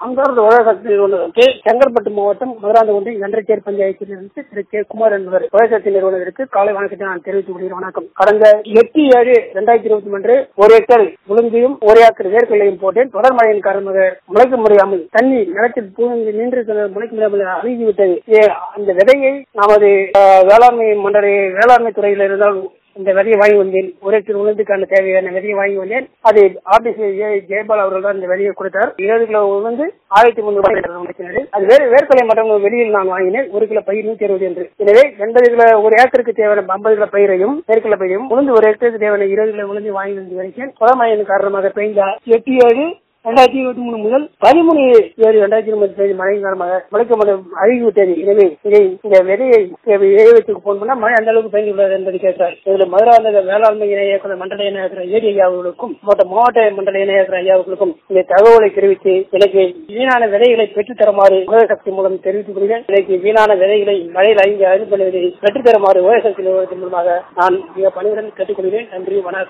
அங்காரது உலகத்தில் நிறுவனத்திற்கு செங்கல்பட்டு மாவட்டம் மதுராந்த ஒன்றியம் கன்றச்சேர் பஞ்சாயத்திலிருந்து திரு கே குமார் என்பவர் உலகத்தில் நிறுவனத்திற்கு காலை வணக்கத்தை நான் தெரிவித்துக் கொள்கிறேன் வணக்கம் கடந்த எட்டு ஏழு இரண்டாயிரத்தி இருபத்தி மூன்று ஒரு ஏக்கர் உளுந்தையும் ஒரு ஏக்கர் வேர்க்கல்லையும் போட்டேன் தொடர் மழையின் காரணமாக முளைக்க முடியாமல் தண்ணி நிலத்தில் பூந்து நின்று முளைக்க முடியாமல் அழுகிவிட்டது ஏ, அந்த விதையை நமது அஹ், வேளாண்மை மண்டல வேளாண்மை துறையில் இருந்தால் இந்த விதையை வாங்கி வந்தேன் ஒரு ஏக்கர் உளுந்துக்கான தேவையான விதையை வாங்கி வந்தேன் அது ஆபீஸ் ஜெயபால் அவர்கள் தான் இந்த விதையை கொடுத்தார் இருபது கிலோ உளுந்து ஆயிரத்தி முன்னூறு ரூபாய் கிடைக்கிறது அது வேறு வேர்க்கலை மற்றும் வெளியில் நான் வாங்கினேன் ஒரு கிலோ பயிர் நூத்தி அறுபது என்று எனவே எண்பது கிலோ ஒரு ஏக்கருக்கு தேவையான ஐம்பது கிலோ பயிரையும் வேர்க்கலை பயிரையும் உளுந்து ஒரு ஏக்கருக்கு தேவையான இருபது கிலோ உளுந்து வாங்கி வந்து வரைக்கும் புறமழையின் காரணமாக பெய்த எட்டு ஏழு ரெண்டாயிரத்தி இருபத்தி மூணு முதல் பதிமூணு ஏழு ரெண்டாயிரத்தி இருபத்தி ஐந்து மழை காரணமாக மழைக்க மரம் அழுகிவிட்டது எனவே இதை இந்த விதையை ஏவத்துக்கு போன் பண்ணா மழை அந்த அளவுக்கு பெய்துள்ளது என்பதை கேட்டார் இதுல மதுராந்த வேளாண்மை இணை இயக்குனர் மண்டல இணை இயக்குனர் ஏடி ஐயா அவர்களுக்கும் மாவட்ட மாவட்ட மண்டல இணை இயக்குனர் ஐயா அவர்களுக்கும் இந்த தகவலை தெரிவித்து எனக்கு வீணான விதைகளை பெற்றுத் தருமாறு உலக சக்தி மூலம் தெரிவித்துக் கொள்கிறேன் எனக்கு வீணான விதைகளை மழையில் ஐந்து அனுப்பி பெற்றுத் தருமாறு உலக சக்தி நிறுவனத்தின் மூலமாக நான் மிக பணிவுடன் கேட்டுக்கொள்கிறேன் நன்றி வணக்கம்